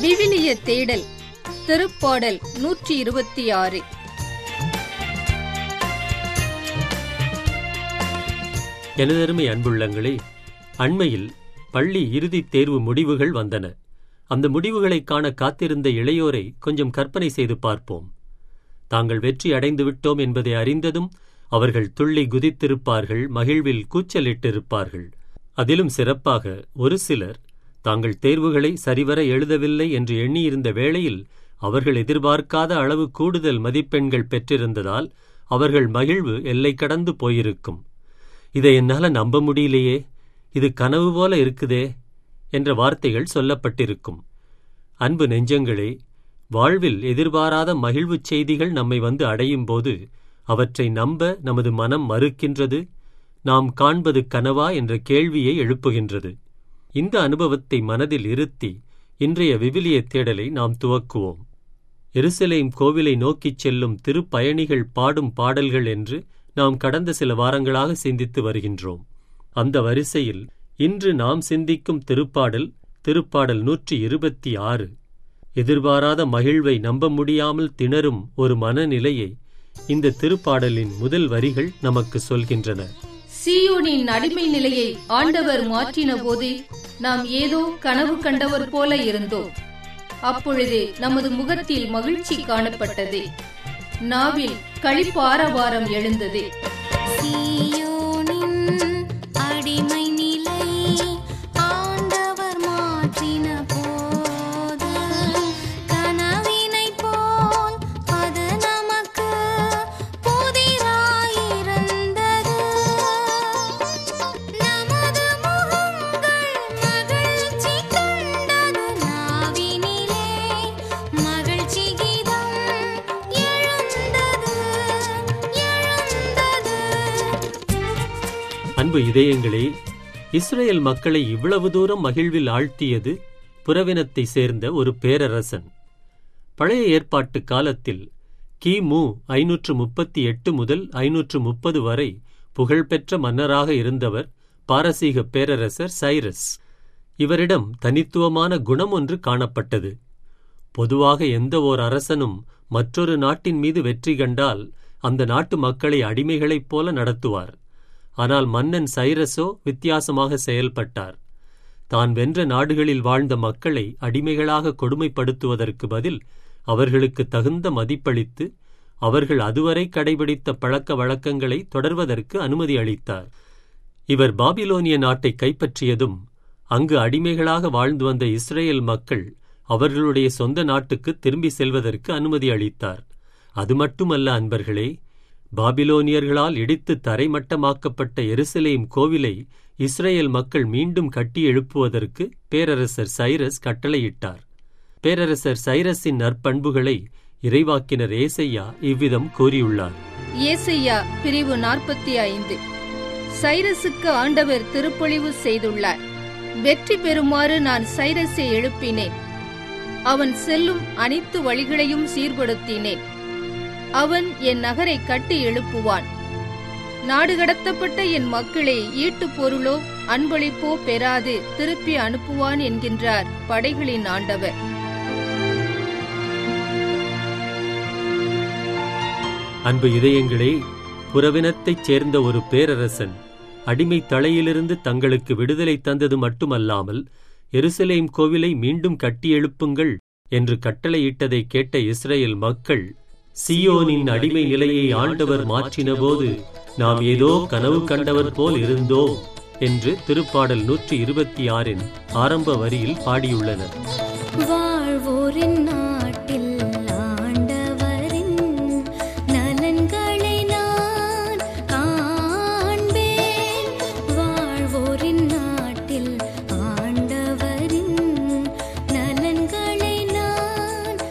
விவிலிய தேடல் திருப்பாடல் நூற்றி இருபத்தி ஆறு எனதருமை அன்புள்ளங்களே அண்மையில் பள்ளி இறுதித் தேர்வு முடிவுகள் வந்தன அந்த முடிவுகளைக் காண காத்திருந்த இளையோரை கொஞ்சம் கற்பனை செய்து பார்ப்போம் தாங்கள் வெற்றி அடைந்து விட்டோம் என்பதை அறிந்ததும் அவர்கள் துள்ளி குதித்திருப்பார்கள் மகிழ்வில் கூச்சலிட்டிருப்பார்கள் அதிலும் சிறப்பாக ஒரு சிலர் தாங்கள் தேர்வுகளை சரிவர எழுதவில்லை என்று எண்ணியிருந்த வேளையில் அவர்கள் எதிர்பார்க்காத அளவு கூடுதல் மதிப்பெண்கள் பெற்றிருந்ததால் அவர்கள் மகிழ்வு எல்லை கடந்து போயிருக்கும் இதை என்னால நம்ப முடியலையே இது கனவு போல இருக்குதே என்ற வார்த்தைகள் சொல்லப்பட்டிருக்கும் அன்பு நெஞ்சங்களே வாழ்வில் எதிர்பாராத மகிழ்வுச் செய்திகள் நம்மை வந்து அடையும் போது அவற்றை நம்ப நமது மனம் மறுக்கின்றது நாம் காண்பது கனவா என்ற கேள்வியை எழுப்புகின்றது இந்த அனுபவத்தை மனதில் இருத்தி இன்றைய விவிலிய தேடலை நாம் துவக்குவோம் எருசலேம் கோவிலை நோக்கிச் செல்லும் திருப்பயணிகள் பாடும் பாடல்கள் என்று நாம் கடந்த சில வாரங்களாக சிந்தித்து வருகின்றோம் அந்த வரிசையில் இன்று நாம் சிந்திக்கும் திருப்பாடல் திருப்பாடல் நூற்றி இருபத்தி ஆறு எதிர்பாராத மகிழ்வை நம்ப முடியாமல் திணறும் ஒரு மனநிலையை இந்த திருப்பாடலின் முதல் வரிகள் நமக்கு சொல்கின்றன சீயோனின் அடிமை நிலையை ஆண்டவர் மாற்றின போது நாம் ஏதோ கனவு கண்டவர் போல இருந்தோம் அப்பொழுது நமது முகத்தில் மகிழ்ச்சி காணப்பட்டது நாவில் களிப்பாரவாரம் எழுந்தது சீயோனின் அடிமை நிலை ஆண்டவர் மாற்றின போது கனவினைப் போல் அது நமக்கு புதிராயிருந்தது நமது முகங்கள் மகிழ்ச்சி கண்டது நாவினிலே மகிழ்ச்சி கீதம் எழுந்தது எழுந்தது அன்பு இதயங்களே இஸ்ரேல் மக்களை இவ்வளவு தூரம் மகிழ்வில் ஆழ்த்தியது புறவினத்தை சேர்ந்த ஒரு பேரரசன் பழைய ஏற்பாட்டு காலத்தில் கிமு ஐநூற்று முப்பத்தி எட்டு முதல் ஐநூற்று முப்பது வரை புகழ்பெற்ற மன்னராக இருந்தவர் பாரசீக பேரரசர் சைரஸ் இவரிடம் தனித்துவமான குணம் ஒன்று காணப்பட்டது பொதுவாக எந்த ஓர் அரசனும் மற்றொரு நாட்டின் மீது வெற்றி கண்டால் அந்த நாட்டு மக்களை அடிமைகளைப் போல நடத்துவார் ஆனால் மன்னன் சைரஸோ வித்தியாசமாக செயல்பட்டார் தான் வென்ற நாடுகளில் வாழ்ந்த மக்களை அடிமைகளாக கொடுமைப்படுத்துவதற்கு பதில் அவர்களுக்கு தகுந்த மதிப்பளித்து அவர்கள் அதுவரை கடைபிடித்த பழக்க வழக்கங்களை தொடர்வதற்கு அனுமதி அளித்தார் இவர் பாபிலோனிய நாட்டை கைப்பற்றியதும் அங்கு அடிமைகளாக வாழ்ந்து வந்த இஸ்ரேல் மக்கள் அவர்களுடைய சொந்த நாட்டுக்கு திரும்பி செல்வதற்கு அனுமதி அளித்தார் அது மட்டுமல்ல அன்பர்களே பாபிலோனியர்களால் இடித்து தரைமட்டமாக்கப்பட்ட எருசலேம் கோவிலை இஸ்ரேல் மக்கள் மீண்டும் கட்டி எழுப்புவதற்கு பேரரசர் சைரஸ் கட்டளையிட்டார் பேரரசர் சைரஸின் நற்பண்புகளை இறைவாக்கினர் ஏசையா இவ்விதம் கூறியுள்ளார் ஏசையா பிரிவு நாற்பத்தி ஐந்து சைரசுக்கு ஆண்டவர் திருப்பொழிவு செய்துள்ளார் வெற்றி பெறுமாறு நான் சைரஸை எழுப்பினேன் அவன் செல்லும் அனைத்து வழிகளையும் சீர்படுத்தினேன் அவன் என் நகரை கட்டி எழுப்புவான் நாடு கடத்தப்பட்ட என் மக்களை ஈட்டுப் பொருளோ அன்பளிப்போ பெறாது திருப்பி அனுப்புவான் என்கின்றார் படைகளின் ஆண்டவர் அன்பு இதயங்களே புறவினத்தைச் சேர்ந்த ஒரு பேரரசன் அடிமை தலையிலிருந்து தங்களுக்கு விடுதலை தந்தது மட்டுமல்லாமல் எருசலேம் கோவிலை மீண்டும் கட்டியெழுப்புங்கள் என்று கட்டளையிட்டதை கேட்ட இஸ்ரேல் மக்கள் சியோனின் அடிமை நிலையை ஆண்டவர் மாற்றினபோது நாம் ஏதோ கனவு கண்டவர் போல் இருந்தோம் என்று திருப்பாடல் நூற்றி இருபத்தி ஆறின் ஆரம்ப வரியில் பாடியுள்ளனர் வாழ்வோரின் நாட்டில் ஆண்டவரின் நலன்களை நான் காண்பேன் வாழ்வோரின் நாட்டில் ஆண்டவரின் நலன்களை நான்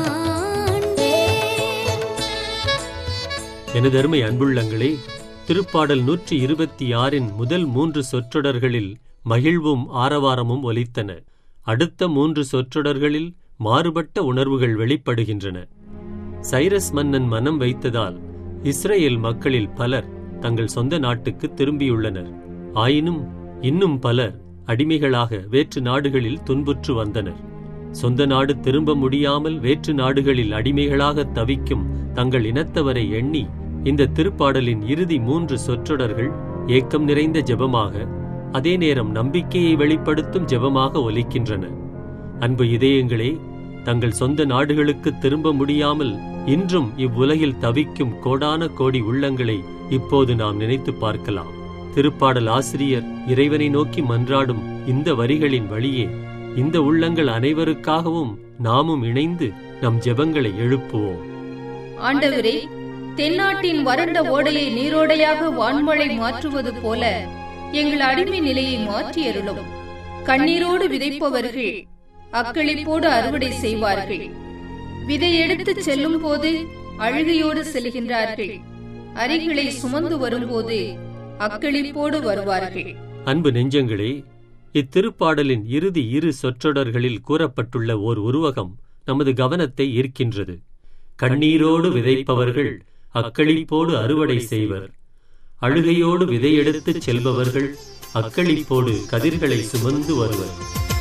காண்பேன் எனதருமை அன்புள்ளங்களே திருப்பாடல் நூற்றி இருபத்தி ஆறின் முதல் மூன்று சொற்றொடர்களில் மகிழ்வும் ஆரவாரமும் ஒலித்தன அடுத்த மூன்று சொற்றொடர்களில் மாறுபட்ட உணர்வுகள் வெளிப்படுகின்றன சைரஸ் மன்னன் மனம் வைத்ததால் இஸ்ரேல் மக்களில் பலர் தங்கள் சொந்த நாட்டுக்கு திரும்பியுள்ளனர் ஆயினும் இன்னும் பலர் அடிமைகளாக வேற்று நாடுகளில் துன்புற்று வந்தனர் சொந்த நாடு திரும்ப முடியாமல் வேற்று நாடுகளில் அடிமைகளாக தவிக்கும் தங்கள் இனத்தவரை எண்ணி இந்த திருப்பாடலின் இறுதி மூன்று சொற்றொடர்கள் ஏக்கம் நிறைந்த ஜெபமாக அதே நேரம் நம்பிக்கையை வெளிப்படுத்தும் ஜெபமாக ஒலிக்கின்றன அன்பு இதயங்களே தங்கள் சொந்த நாடுகளுக்கு திரும்ப முடியாமல் இன்றும் இவ்வுலகில் தவிக்கும் கோடான கோடி உள்ளங்களை இப்போது நாம் நினைத்து பார்க்கலாம் திருப்பாடல் ஆசிரியர் இறைவனை நோக்கி மன்றாடும் இந்த வரிகளின் வழியே இந்த உள்ளங்கள் அனைவருக்காகவும் நாமும் இணைந்து நம் ஜெபங்களை எழுப்புவோம் ஆண்டவரே தென்னாட்டின் வறண்ட ஓடையை நீரோடையாக வான்மழை மாற்றுவது போல எங்கள் அடிமை நிலையை மாற்றியருளும் கண்ணீரோடு விதைப்பவர்கள் அக்களிப்போடு அறுவடை செய்வார்கள் விதை எடுத்துச் செல்லும் போது அழுகையோடு செல்கின்றார்கள் அரிகளை சுமந்து வரும்போது அக்களிப்போடு வருவார்கள் அன்பு நெஞ்சங்களே இத்திருப்பாடலின் இறுதி இரு சொற்றொடர்களில் கூறப்பட்டுள்ள ஓர் உருவகம் நமது கவனத்தை ஈர்க்கின்றது கண்ணீரோடு விதைப்பவர்கள் அக்களிப்போடு அறுவடை செய்வர் அழுகையோடு விதையெடுத்துச் செல்பவர்கள் அக்களிப்போடு கதிர்களை சுமந்து வருவர்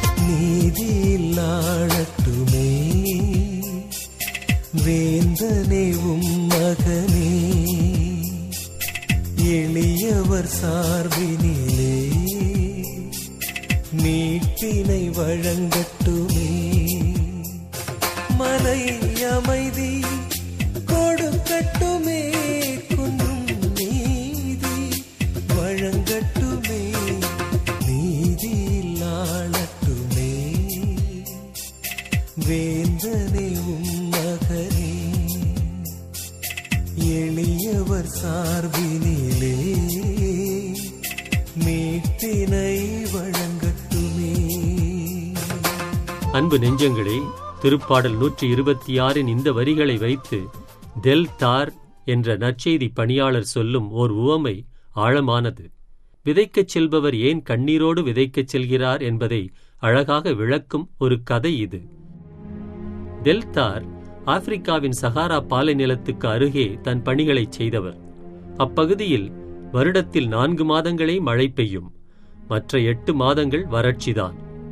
நீதியில்லாழட்டுமே வேந்தனே உம் மகனே எளியவர் சார்பினிலே மீட்பினை வழங்கட்டுமே மலை அமைதி கொடுக்கட்டுமே குன்றும் நீதி வழங்கட்டுமே நீதி இல்லாளட்டுமே வேந்தனே உம் மகனே எளியவர் சார்பினிலே மீட்பினை வழங்கட்டுமே அன்பு நெஞ்சங்களே திருப்பாடல் நூற்றி இருபத்தி ஆறின் இந்த வரிகளை வைத்து தெல் தார் என்ற நற்செய்தி பணியாளர் சொல்லும் ஓர் உவமை ஆழமானது விதைக்கச் செல்பவர் ஏன் கண்ணீரோடு விதைக்கச் செல்கிறார் என்பதை அழகாக விளக்கும் ஒரு கதை இது டெல்தார் ஆப்பிரிக்காவின் சகாரா பாலைநிலத்துக்கு அருகே தன் பணிகளைச் செய்தவர் அப்பகுதியில் வருடத்தில் நான்கு மாதங்களே மழை பெய்யும் மற்ற எட்டு மாதங்கள் வறட்சிதான்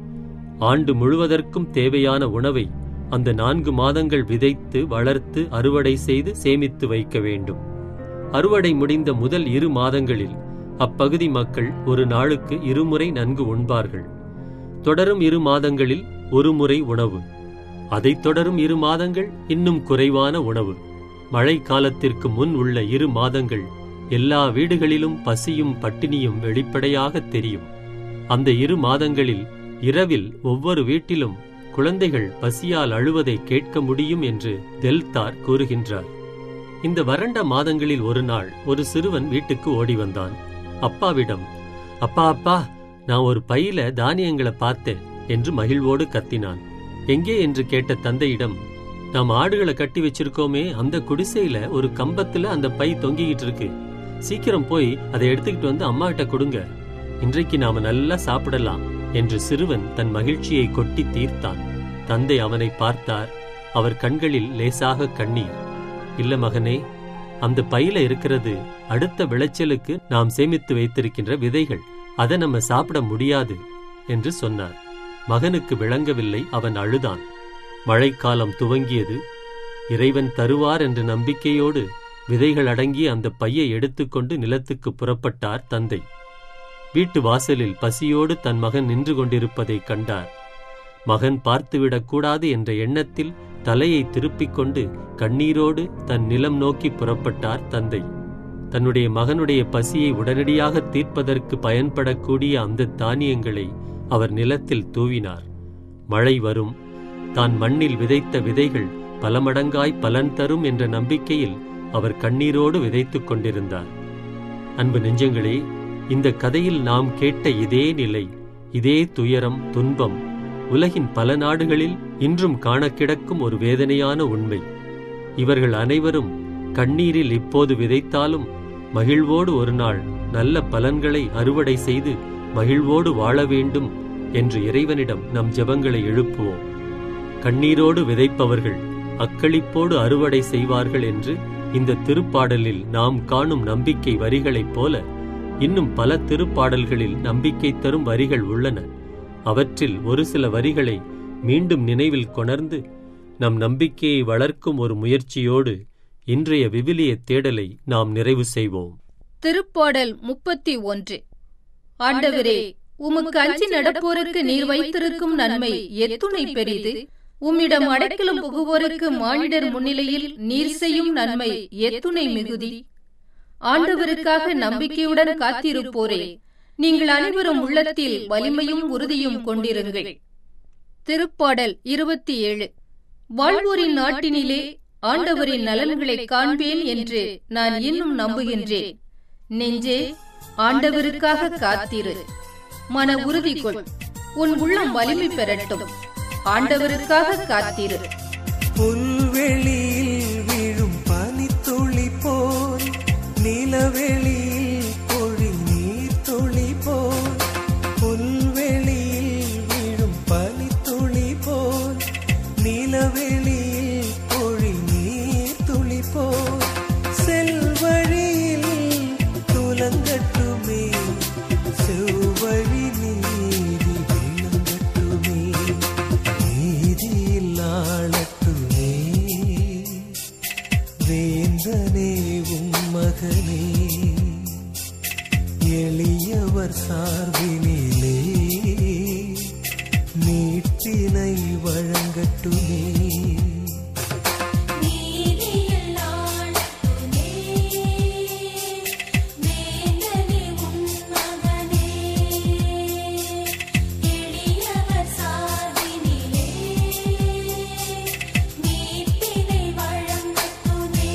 ஆண்டு முழுவதற்கும் தேவையான உணவை அந்த நான்கு மாதங்கள் விதைத்து வளர்த்து அறுவடை செய்து சேமித்து வைக்க வேண்டும் அறுவடை முடிந்த முதல் இரு மாதங்களில் அப்பகுதி மக்கள் ஒரு நாளுக்கு இருமுறை நன்கு உண்பார்கள் தொடரும் இரு மாதங்களில் ஒரு முறை உணவு அதைத் தொடரும் இரு மாதங்கள் இன்னும் குறைவான உணவு மழை காலத்திற்கு முன் உள்ள இரு மாதங்கள் எல்லா வீடுகளிலும் பசியும் பட்டினியும் வெளிப்படையாக தெரியும் அந்த இரு மாதங்களில் இரவில் ஒவ்வொரு வீட்டிலும் குழந்தைகள் பசியால் அழுவதை கேட்க முடியும் என்று தெல்தார் கூறுகின்றார் இந்த வறண்ட மாதங்களில் ஒரு நாள் ஒரு சிறுவன் வீட்டுக்கு ஓடி வந்தான் அப்பாவிடம் அப்பா அப்பா நான் ஒரு பையில தானியங்களை பார்த்தேன் என்று மகிழ்வோடு கத்தினான் எங்கே என்று கேட்ட தந்தையிடம் நாம் ஆடுகளை கட்டி வச்சிருக்கோமே அந்த குடிசையில ஒரு கம்பத்துல அந்த பை தொங்கிக்கிட்டு இருக்கு சீக்கிரம் போய் அதை எடுத்துக்கிட்டு வந்து அம்மா கிட்ட கொடுங்க இன்றைக்கு நாம நல்லா சாப்பிடலாம் என்று சிறுவன் தன் மகிழ்ச்சியை கொட்டி தீர்த்தான் தந்தை அவனை பார்த்தார் அவர் கண்களில் லேசாக கண்ணீர் இல்ல மகனே அந்த பையில இருக்கிறது அடுத்த விளைச்சலுக்கு நாம் சேமித்து வைத்திருக்கின்ற விதைகள் அதை நம்ம சாப்பிட முடியாது என்று சொன்னார் மகனுக்கு விளங்கவில்லை அவன் அழுதான் மழைக்காலம் துவங்கியது இறைவன் தருவார் என்ற நம்பிக்கையோடு விதைகள் அடங்கிய அந்த பையை எடுத்துக்கொண்டு நிலத்துக்கு புறப்பட்டார் தந்தை வீட்டு வாசலில் பசியோடு தன் மகன் நின்று கொண்டிருப்பதைக் கண்டார் மகன் பார்த்துவிடக் கூடாது என்ற எண்ணத்தில் தலையை திருப்பிக் கொண்டு கண்ணீரோடு தன் நிலம் நோக்கி புறப்பட்டார் தந்தை தன்னுடைய மகனுடைய பசியை உடனடியாக தீர்ப்பதற்கு பயன்படக்கூடிய அந்த தானியங்களை அவர் நிலத்தில் தூவினார் மழை வரும் தான் மண்ணில் விதைத்த விதைகள் பல மடங்காய் பலன் தரும் என்ற நம்பிக்கையில் அவர் கண்ணீரோடு விதைத்துக் கொண்டிருந்தார் அன்பு நெஞ்சங்களே இந்த கதையில் நாம் கேட்ட இதே நிலை இதே துயரம் துன்பம் உலகின் பல நாடுகளில் இன்றும் காண கிடக்கும் ஒரு வேதனையான உண்மை இவர்கள் அனைவரும் கண்ணீரில் இப்போது விதைத்தாலும் மகிழ்வோடு ஒரு நாள் நல்ல பலன்களை அறுவடை செய்து மகிழ்வோடு வாழ வேண்டும் என்று இறைவனிடம் நம் ஜெபங்களை எழுப்புவோம் கண்ணீரோடு விதைப்பவர்கள் அக்களிப்போடு அறுவடை செய்வார்கள் என்று இந்த திருப்பாடலில் நாம் காணும் நம்பிக்கை வரிகளைப் போல இன்னும் பல திருப்பாடல்களில் நம்பிக்கை தரும் வரிகள் உள்ளன அவற்றில் ஒரு சில வரிகளை மீண்டும் நினைவில் கொணர்ந்து நம் நம்பிக்கையை வளர்க்கும் ஒரு முயற்சியோடு இன்றைய விவிலிய தேடலை நாம் நிறைவு செய்வோம் திருப்பாடல் முப்பத்தி ஒன்று ஆண்டவரே உமக்கு அஞ்சி நடப்போருக்கு நீர் வைத்திருக்கும் நன்மை எத்துணை பெரிது உம்மிடம் அடைக்கலம் புகுவோருக்கு மானிடர் முன்னிலையில் நீர் செய்யும் நன்மை எத்துணை மிகுதி ஆண்டவருக்காக நம்பிக்கையுடன் காத்திருப்போரே நீங்கள் அனைவரும் உள்ளத்தில் வலிமையும் உறுதியும் கொண்டிருங்கள் திருப்பாடல் இருபத்தி ஏழு வாழ்வோரின் நாட்டினிலே ஆண்டவரின் நலன்களை காண்பேன் என்று நான் இன்னும் நம்புகின்றேன் நெஞ்சே ஆண்டவருக்காக காத்திரு மன உறுதி கொள் உன் உள்ளம் வலிமை பெறட்டும் ஆண்டவருக்காக காத்திரு புல்வெளியில் விழும் பனித்துளி போல் நிலவெளியில் பொழி நீர் துளி போல் புல்வெளியில் விழும் பனித்துளி போல் நிலவெளியில் பொழி நீர் துளி போல் செல்வழியில் துலங்கட்டுமே செவ்வழி நீதி விளங்கட்டுமே நீதியில் ஆளட்டுமே வேந்தனே உம் மகனே எளியவர் சார்பினிலே மீட்பினை வழங்கட்டுமே நீதியில் ஆளட்டுமே வேந்தனே உன் மகனே எளியவர் சார்பினிலே மீட்பினை வழங்கட்டுமே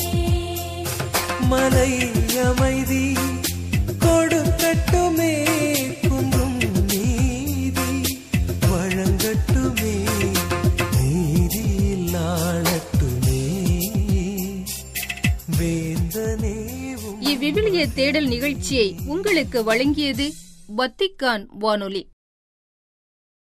மலை அமைதி கொடுக்கட்டுமே குன்றும் நீதி வழங்கட்டுமே நீதியில் ஆளட்டுமே வேந்தனே உம் இவ்விவிலிய தேடல் நிகழ்ச்சியை உங்களுக்கு வழங்கியது வத்திக்கான் வானொலி